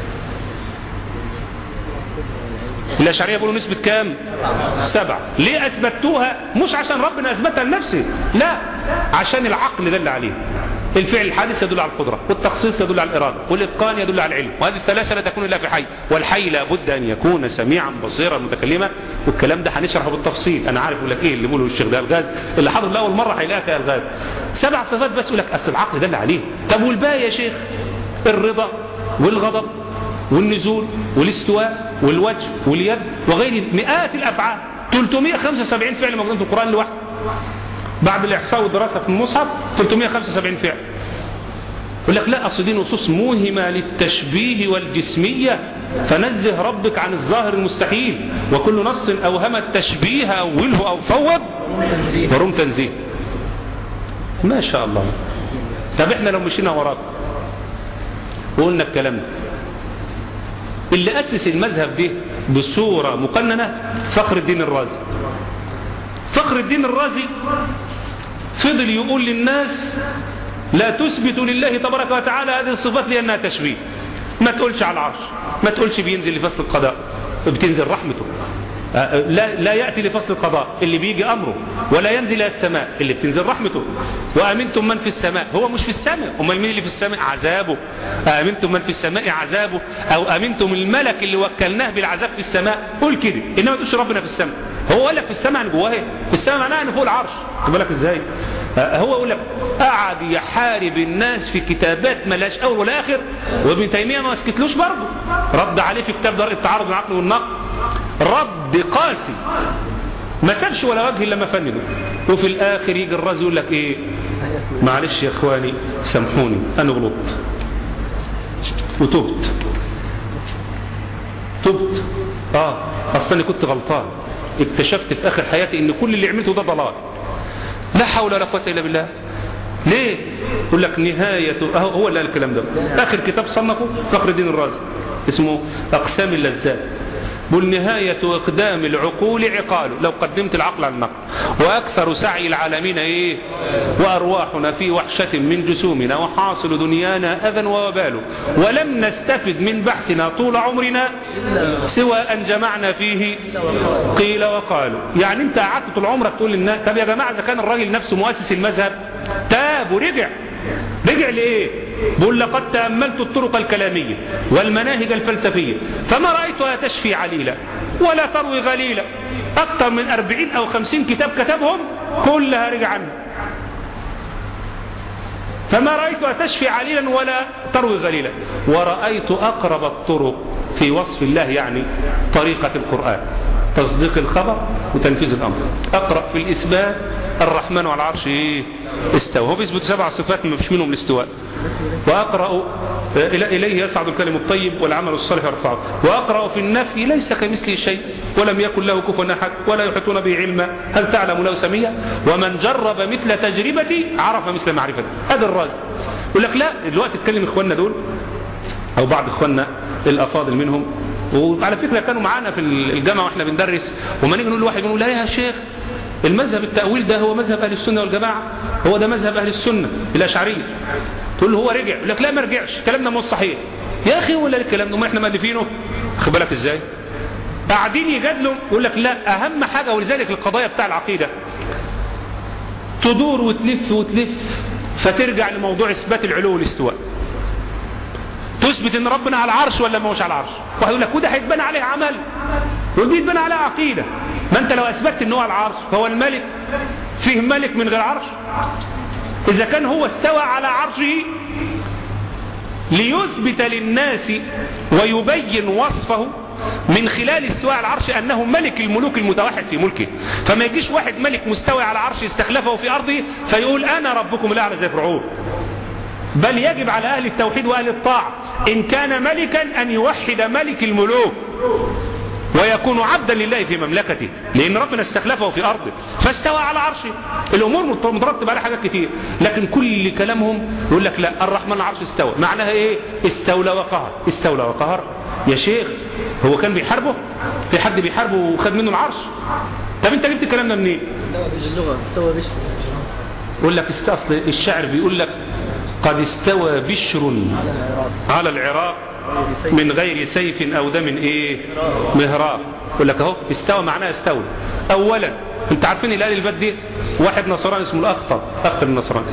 الأشعرية يقولوا نسبة كام سبعة ليه أثبتوها مش عشان ربنا أثبتها لنفسه لا عشان العقل دل عليه الفعل الحادث يدل على القدرة والتخصيص يدل على الإرادة والإتقان يدل على العلم وهذه الثلاثة لا تكون إلا في حي والحي لابد أن يكون سميعا بصيرا متكلما والكلام ده هنشرحه بالتفصيل أنا عارف يقول لك إيه اللي بيقوله الشيخ ده الغاز اللي حاضر لأول مرة هيلاقيها الغاز سبع صفات بس يقول لك أصل العقل دل عليه طب والباقي يا شيخ الرضا والغضب والنزول والاستواء والوجه واليد وغير مئات الأفعال 375 فعل موجودين في القرآن لوحده بعد الإحصاء والدراسة في المصحف 375 فعل يقول لك لا أصل دي نصوص موهمة للتشبيه والجسمية فنزه ربك عن الظاهر المستحيل وكل نص أوهم التشبيه أوله أو فوض ورم تنزيه ما شاء الله طب احنا لو مشينا وراك وقلنا الكلام ده اللي أسس المذهب ده بصورة مقننة فخر الدين الرازي فخر الدين الرازي فضل يقول للناس لا تثبت لله تبارك وتعالى هذه الصفات لأنها تشبيه ما تقولش على العرش ما تقولش بينزل لفصل القضاء بتنزل رحمته لا, لا يأتي لفصل القضاء اللي بيجي أمره ولا ينزل إلى السماء اللي بتنزل رحمته وأمنتم من في السماء هو مش في السماء أمال مين اللي في السماء عذابه أمنتم من في السماء عذابه أو أمنتم الملك اللي وكلناه بالعذاب في السماء قول كده إنما تقولش ربنا في السماء هو قال لك في السماء عن جواه في السماء معناها أنه فوق العرش خد بالك إزاي هو يقول لك قعد يحارب الناس في كتابات ملاش أول ولا آخر وابن تيمية ما سكتلوش برضه رد عليه في كتاب درء التعارض العقل والنقل رد قاسي ما سابش ولا وجه الا ما فنده وفي الاخر يجي الراجل يقول لك ايه معلش يا اخواني سامحوني انا غلطت وتبت تبت اه اصلا كنت غلطان اكتشفت في اخر حياتي ان كل اللي عملته ده ضلال لا حول ولا قوه الا بالله ليه يقول لك نهاية هو اللي قال الكلام ده اخر كتاب صنفه فخر الدين الرازي اسمه اقسام اللذات بل نهاية إقدام العقول عقال لو قدمت العقل على النقل وأكثر سعي العالمين إيه وأرواحنا في وحشة من جسومنا وحاصل دنيانا أذى ووبال ولم نستفد من بحثنا طول عمرنا سوى أن جمعنا فيه قيل وقالوا يعني أنت قعدت طول عمرك تقول للناس طب يا جماعة إذا كان الراجل نفسه مؤسس المذهب تاب ورجع رجع لإيه بقول لقد تأملت الطرق الكلامية والمناهج الفلسفية فما رأيتها تشفي عليلا ولا تروي غليلا أكثر من أربعين أو خمسين كتاب كتبهم كلها رجع عنه فما رأيتها تشفي عليلا ولا تروي غليلا ورأيت أقرب الطرق في وصف الله يعني طريقة القرآن تصديق الخبر وتنفيذ الأمر أقرأ في الإثبات الرحمن على العرش إيه؟ استوى هو بيثبت سبع صفات ما فيش منهم الاستواء وأقرأ إليه يصعد الكلم الطيب والعمل الصالح يرفعه وأقرأ في النفي ليس كمثله شيء ولم يكن له كفوا أحد ولا يحيطون به علما هل تعلم له سميا ومن جرب مثل تجربتي عرف مثل معرفتي هذا الراز يقول لك لا دلوقتي تكلم إخواننا دول أو بعض إخواننا الأفاضل منهم وعلى فكرة كانوا معانا في الجامعة واحنا بندرس وما نيجي نقول لواحد يقول لا يا شيخ المذهب التأويل ده هو مذهب أهل السنة والجماعة هو ده مذهب أهل السنة الأشعرية تقول له هو رجع يقول لك لا ما رجعش كلامنا مش صحيح يا أخي ولا الكلام ده ما احنا مألفينه خد بالك ازاي قاعدين يجادلوا يقول لك لا أهم حاجة ولذلك القضايا بتاع العقيدة تدور وتلف وتلف فترجع لموضوع إثبات العلو والاستواء تثبت ان ربنا على العرش ولا ما هوش على العرش واحد يقول لك وده هيتبنى عليه عمل ودي يتبنى عليه عقيده ما انت لو اثبتت ان هو على العرش فهو الملك فيه ملك من غير عرش اذا كان هو استوى على عرشه ليثبت للناس ويبين وصفه من خلال استواء على العرش أنه ملك الملوك المتوحد في ملكه فما يجيش واحد ملك مستوى على عرش استخلفه في أرضه فيقول أنا ربكم الأعلى زي فرعون بل يجب على أهل التوحيد وأهل الطاعة إن كان ملكا أن يوحد ملك الملوك ويكون عبدا لله في مملكته لأن ربنا استخلفه في أرضه فاستوى على عرشه الأمور مترتب على حاجات كتير لكن كل كلامهم يقول لك لا الرحمن العرش استوى معناها إيه استولى وقهر استولى وقهر يا شيخ هو كان بيحاربه في حد بيحاربه وخد منه العرش طب انت جبت الكلام ده منين يقول لك اصل الشعر بيقول لك قد استوى بشر على العراق من غير سيف او دم ايه مهراق يقول لك اهو استوى معناه استوى اولا انت عارفين الال البات دي واحد نصراني اسمه الاخطر اخطر النصراني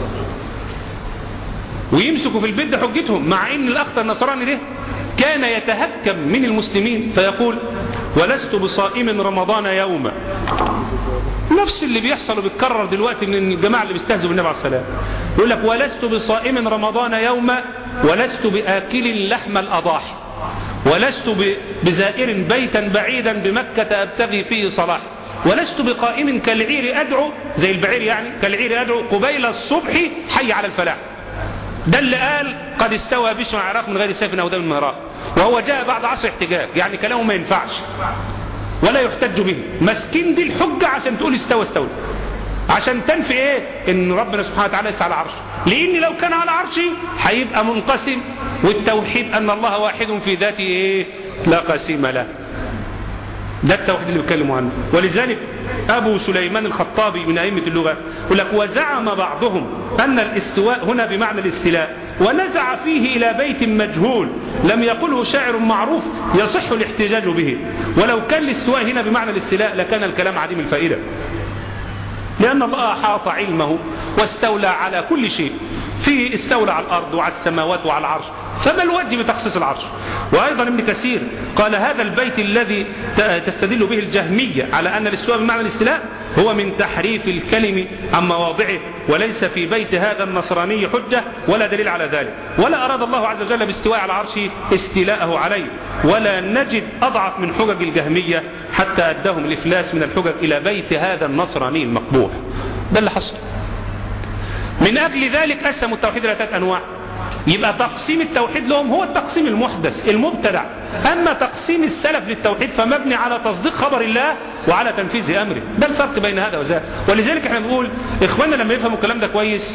ويمسكوا في البيت ده حجتهم مع ان الاخطر النصراني ده كان يتهكم من المسلمين فيقول ولست بصائم رمضان يوما نفس اللي بيحصل وبيتكرر دلوقتي من الجماعة اللي بيستهزوا بالنبي عليه السلام يقول لك ولست بصائم رمضان يوما ولست بآكل لحم الأضاحي ولست بزائر بيتا بعيدا بمكة أبتغي فيه صلاح ولست بقائم كالعير أدعو زي البعير يعني كالعير أدعو قبيل الصبح حي على الفلاح ده اللي قال قد استوى بشر عراق من غير سيف أو دم مهراء وهو جاء بعد عصر احتجاج يعني كلامه ما ينفعش ولا يحتج به مسكين دي الحجة عشان تقول استوى استوى عشان تنفي ايه ان ربنا سبحانه وتعالى ليس على عرشه لان لو كان على عرشه هيبقى منقسم والتوحيد ان الله واحد في ذاته ايه لا قسيم له ده التوحيد اللي بيتكلموا عنه ولذلك أبو سليمان الخطابي من أئمة اللغة يقول لك وزعم بعضهم أن الاستواء هنا بمعنى الاستلاء ونزع فيه إلى بيت مجهول لم يقله شاعر معروف يصح الاحتجاج به ولو كان الاستواء هنا بمعنى الاستلاء لكان الكلام عديم الفائدة لأن الله حاط علمه واستولى على كل شيء في استولى على الأرض وعلى السماوات وعلى العرش فما الوجه بتخصيص العرش وأيضا ابن كثير قال هذا البيت الذي تستدل به الجهمية على أن الاستواء بمعنى الاستلاء هو من تحريف الكلم عن مواضعه وليس في بيت هذا النصراني حجة ولا دليل على ذلك ولا أراد الله عز وجل باستواء على عرشه استيلاءه عليه ولا نجد أضعف من حجج الجهمية حتى أداهم الإفلاس من الحجج إلى بيت هذا النصراني المقبوح ده اللي حصل من أجل ذلك قسموا التوحيد إلى ثلاث أنواع يبقى تقسيم التوحيد لهم هو التقسيم المحدث المبتدع أما تقسيم السلف للتوحيد فمبني على تصديق خبر الله وعلى تنفيذ أمره ده الفرق بين هذا وذاك ولذلك احنا بنقول إخواننا لما يفهموا الكلام ده كويس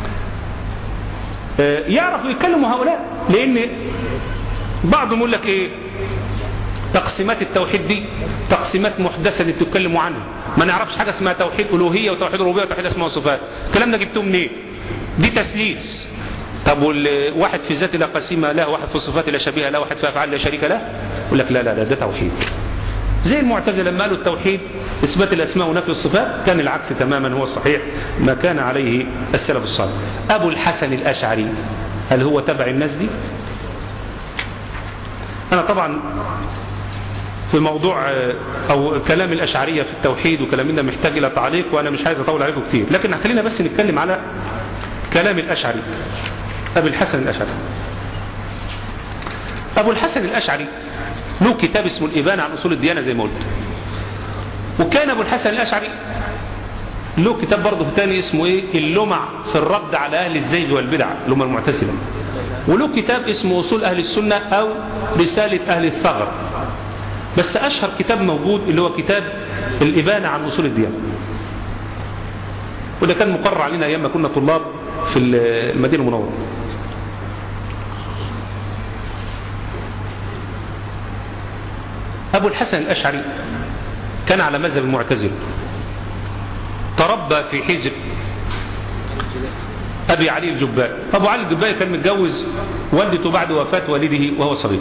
يعرفوا يتكلموا هؤلاء لأن بعضهم يقول لك إيه تقسيمات التوحيد دي تقسيمات محدثة اللي بتتكلموا عنها ما نعرفش حاجة اسمها توحيد ألوهية وتوحيد ربوبية وتوحيد اسماء وصفات الكلام ده جبتوه منين دي تسليس طب واحد في ذات لا قسيمة لا واحد في صفات لا شبيهة لا واحد في أفعال لا شريك له يقول لك لا لا لا ده توحيد زي المعتزلة لما قالوا التوحيد إثبات الأسماء ونفي الصفات كان العكس تماما هو الصحيح ما كان عليه السلف الصالح أبو الحسن الأشعري هل هو تبع الناس دي أنا طبعا في موضوع أو كلام الأشعرية في التوحيد وكلامنا محتاج إلى تعليق وأنا مش عايز أطول عليكم كتير لكن خلينا بس نتكلم على كلام الأشعري أبو الحسن الأشعري أبو الحسن الأشعري له كتاب اسمه الإبانة عن أصول الديانة زي ما قلت وكان أبو الحسن الأشعري له كتاب برضه تاني اسمه إيه اللمع في الرد على أهل الزيغ والبدع اللي هم المعتزلة وله كتاب اسمه أصول أهل السنة أو رسالة أهل الثغر بس أشهر كتاب موجود اللي هو كتاب الإبانة عن أصول الديانة وده كان مقرر علينا أيام ما كنا طلاب في المدينة المنورة أبو الحسن الأشعري كان على مذهب المعتزلة تربى في حجر أبي علي الجبائي أبو علي الجبائي كان متجوز والدته بعد وفاة والده وهو صغير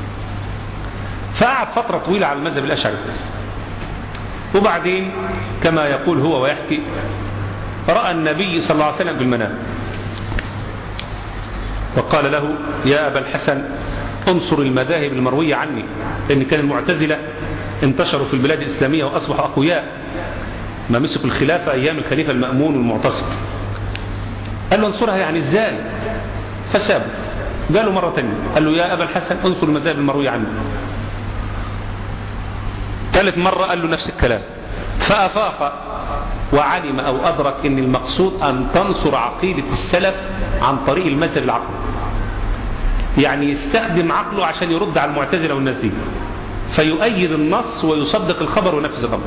فقعد فترة طويلة على المذهب الأشعري وبعدين كما يقول هو ويحكي رأى النبي صلى الله عليه وسلم بالمنام وقال له يا أبا الحسن انصر المذاهب المروية عني لأن كان المعتزلة انتشروا في البلاد الإسلامية وأصبحوا أقوياء ما مسكوا الخلافة أيام الخليفة المأمون والمعتصم قال له انصرها يعني ازاي فسابه قالوا مرة تانية قال له يا أبا الحسن انصر المذاهب المروية عني ثالث مرة قال له نفس الكلام فأفاق وعلم أو أدرك أن المقصود أن تنصر عقيدة السلف عن طريق المذهب العقلي يعني يستخدم عقله عشان يرد على المعتزلة والناس دي فيؤيد النص ويصدق الخبر وينفذ الخبر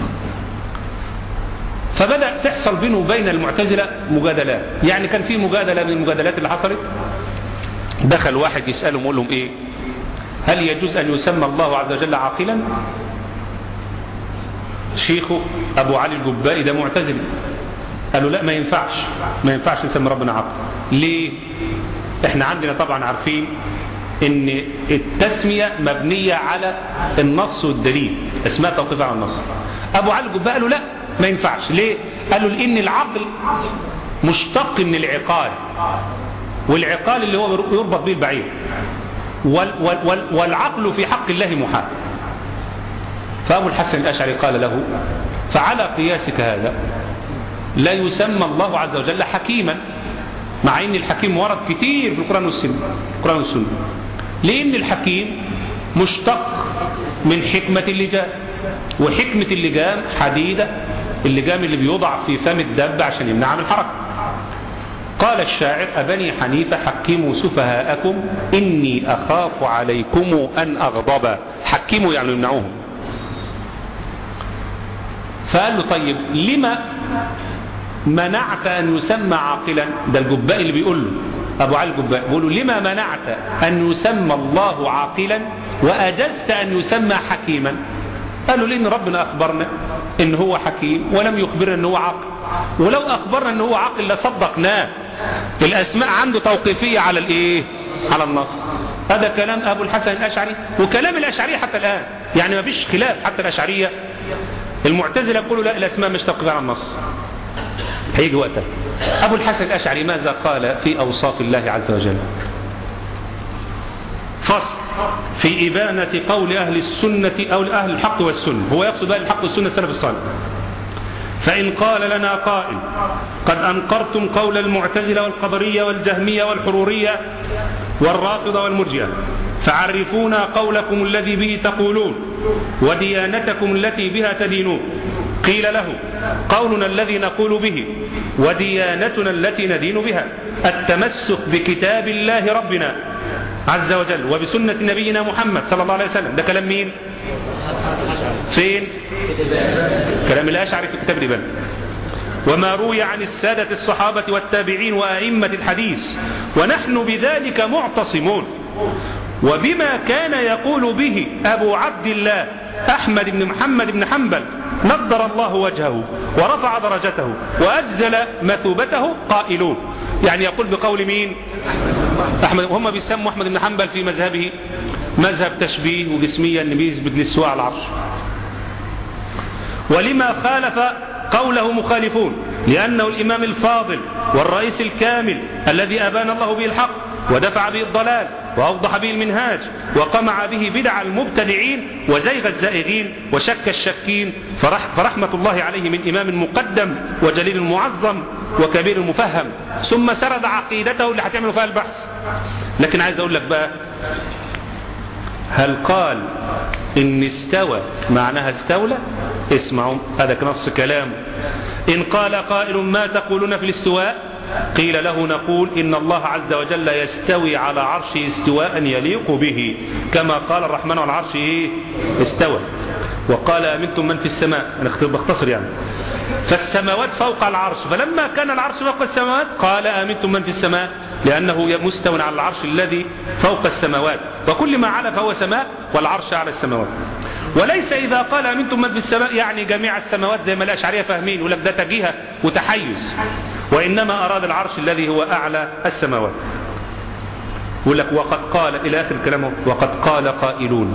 فبدأ تحصل بينه وبين المعتزلة مجادلات يعني كان في مجادلة من المجادلات اللي حصلت دخل واحد يسألهم يقول لهم ايه هل يجوز أن يسمى الله عز وجل عاقلا شيخه أبو علي الجبائي ده معتزلي قالوا لا ما ينفعش ما ينفعش نسمي ربنا عاقل ليه احنا عندنا طبعا عارفين ان التسمية مبنية على النص والدليل اسمها توقيف على النص ابو علي الجبائي قالوا لا ما ينفعش ليه قالوا لان العقل مشتق من العقال والعقال اللي هو يربط به البعير وال وال والعقل في حق الله محال فأبو الحسن الأشعري قال له فعلى قياسك هذا لا يسمى الله عز وجل حكيما مع ان الحكيم ورد كتير في القرآن والسنة القرآن والسنة لأن الحكيم مشتق من حكمة اللجام وحكمة اللجام حديدة اللجام اللي بيوضع في فم الدب عشان يمنع من الحركة قال الشاعر أبني حنيفة حكموا سفهاءكم إني أخاف عليكم أن أغضب حكموا يعني يمنعوهم فقال له طيب لما منعت أن يسمى عاقلا ده الجباء اللي بيقول له أبو علي الجباء بيقول له لما منعت أن يسمى الله عاقلا وأجزت أن يسمى حكيما قالوا لأن ربنا أخبرنا إن هو حكيم ولم يخبرنا إن هو عاقل ولو أخبرنا إن هو عاقل لصدقناه الأسماء عنده توقيفية على الإيه على النص هذا كلام أبو الحسن الأشعري وكلام الأشعرية حتى الآن يعني ما فيش خلاف حتى الأشعرية المعتزلة يقولوا لا الأسماء مش توقيفية على النص هيجي وقتها أبو الحسن الأشعري ماذا قال في أوصاف الله عز وجل فصل في إبانة قول أهل السنة أو أهل الحق والسنة هو يقصد أهل الحق والسنة السلف الصالح فإن قال لنا قائل قد أنقرتم قول المعتزلة والقدرية والجهمية والحرورية والرافضة والمرجئة فعرفونا قولكم الذي به تقولون وديانتكم التي بها تدينون قيل له قولنا الذي نقول به وديانتنا التي ندين بها التمسك بكتاب الله ربنا عز وجل وبسنة نبينا محمد صلى الله عليه وسلم ده كلام مين فين كلام الأشعري في كتاب الإبان وما روي عن السادة الصحابة والتابعين وأئمة الحديث ونحن بذلك معتصمون وبما كان يقول به أبو عبد الله أحمد بن محمد بن حنبل نضر الله وجهه ورفع درجته وأجزل مثوبته قائلون يعني يقول بقول مين أحمد وهم بيسموا أحمد بن حنبل في مذهبه مذهب تشبيه وجسمية أن بيثبت للسواء على العرش ولما خالف قوله مخالفون لأنه الإمام الفاضل والرئيس الكامل الذي أبان الله به الحق ودفع به الضلال وأوضح به المنهاج وقمع به بدع المبتدعين وزيغ الزائغين وشك الشكين فرح فرحمة الله عليه من إمام مقدم وجليل معظم وكبير مفهم ثم سرد عقيدته اللي هتعملوا فيها البحث لكن عايز أقول لك بقى هل قال إن استوى معناها استولى اسمعوا هذا نص كلام إن قال قائل ما تقولون في الاستواء قيل له نقول إن الله عز وجل يستوي على عرشه استواء يليق به كما قال الرحمن على العرش إيه استوى وقال أمنتم من في السماء أنا بختصر يعني فالسماوات فوق العرش فلما كان العرش فوق السماوات قال أمنتم من في السماء لأنه مستوى على العرش الذي فوق السماوات وكل ما على فهو سماء والعرش على السماوات وليس إذا قال أمنتم من في السماء يعني جميع السماوات زي ما الأشعرية فاهمين ولك ده تجيهة وتحيز وإنما أراد العرش الذي هو أعلى السماوات يقول لك وقد قال إلى آخر كلامه وقد قال قائلون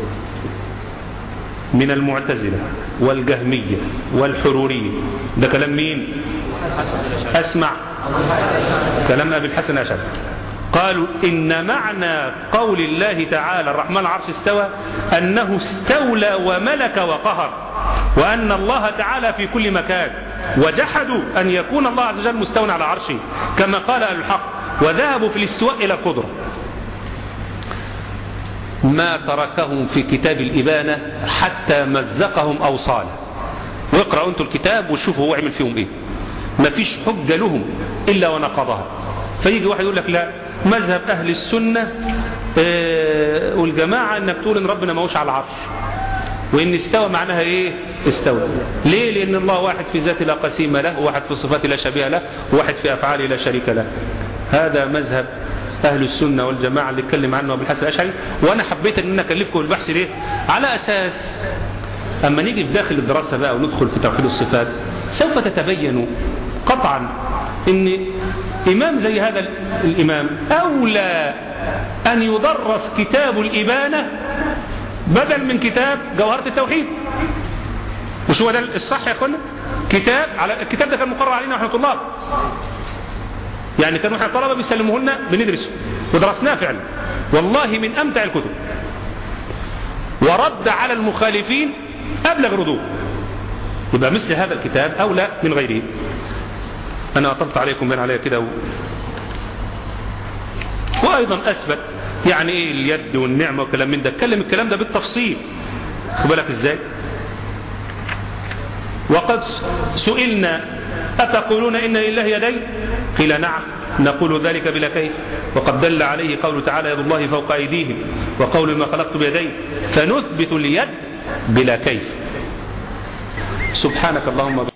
من المعتزلة والجهمية والحرورية ده كلام مين أسمع كلام أبي الحسن أشعر قالوا إن معنى قول الله تعالى الرحمن العرش استوى أنه استولى وملك وقهر وأن الله تعالى في كل مكان وجحدوا أن يكون الله عز وجل مستوى على عرشه كما قال أهل الحق وذهبوا في الاستواء إلى القدرة ما تركهم في كتاب الإبانة حتى مزقهم أوصاله واقرأوا أنتوا الكتاب وشوفوا هو عمل فيهم إيه ما فيش حجة لهم إلا ونقضها فيجي واحد يقول لك لا مذهب أهل السنة اه والجماعة أنك تقول إن ربنا موش على العرش وإن استوى معناها إيه استوى ليه لأن الله واحد في ذاته لا قسيم له وواحد في صفاته لا شبيه له وواحد في أفعاله لا شريك له هذا مذهب أهل السنة والجماعة اللي اتكلم عنه أبو الحسن الأشعري وأنا حبيت أن أنا أكلفكم بالبحث ليه على أساس أما نيجي في داخل الدراسة بقى وندخل في توحيد الصفات سوف تتبين قطعا أن إمام زي هذا الإمام أولى أن يدرس كتاب الإبانة بدل من كتاب جوهرة التوحيد مش هو ده الصح يا أخوانا كتاب على الكتاب ده كان مقرر علينا ونحن طلاب يعني كانوا احنا طلبة بيسلموه لنا بندرسه ودرسناه فعلا والله من أمتع الكتب ورد على المخالفين أبلغ ردود يبقى مثل هذا الكتاب أولى من غيره أنا أطلت عليكم بين عليا كده و... وأيضا أثبت يعني إيه اليد والنعمة وكلام من ده اتكلم الكلام ده بالتفصيل خد بالك إزاي وقد سئلنا أتقولون إن لله يدين قيل نعم نقول ذلك بلا كيف وقد دل عليه قول تعالى يد الله فوق أيديهم وقول ما خلقت بيدين فنثبت اليد بلا كيف سبحانك اللهم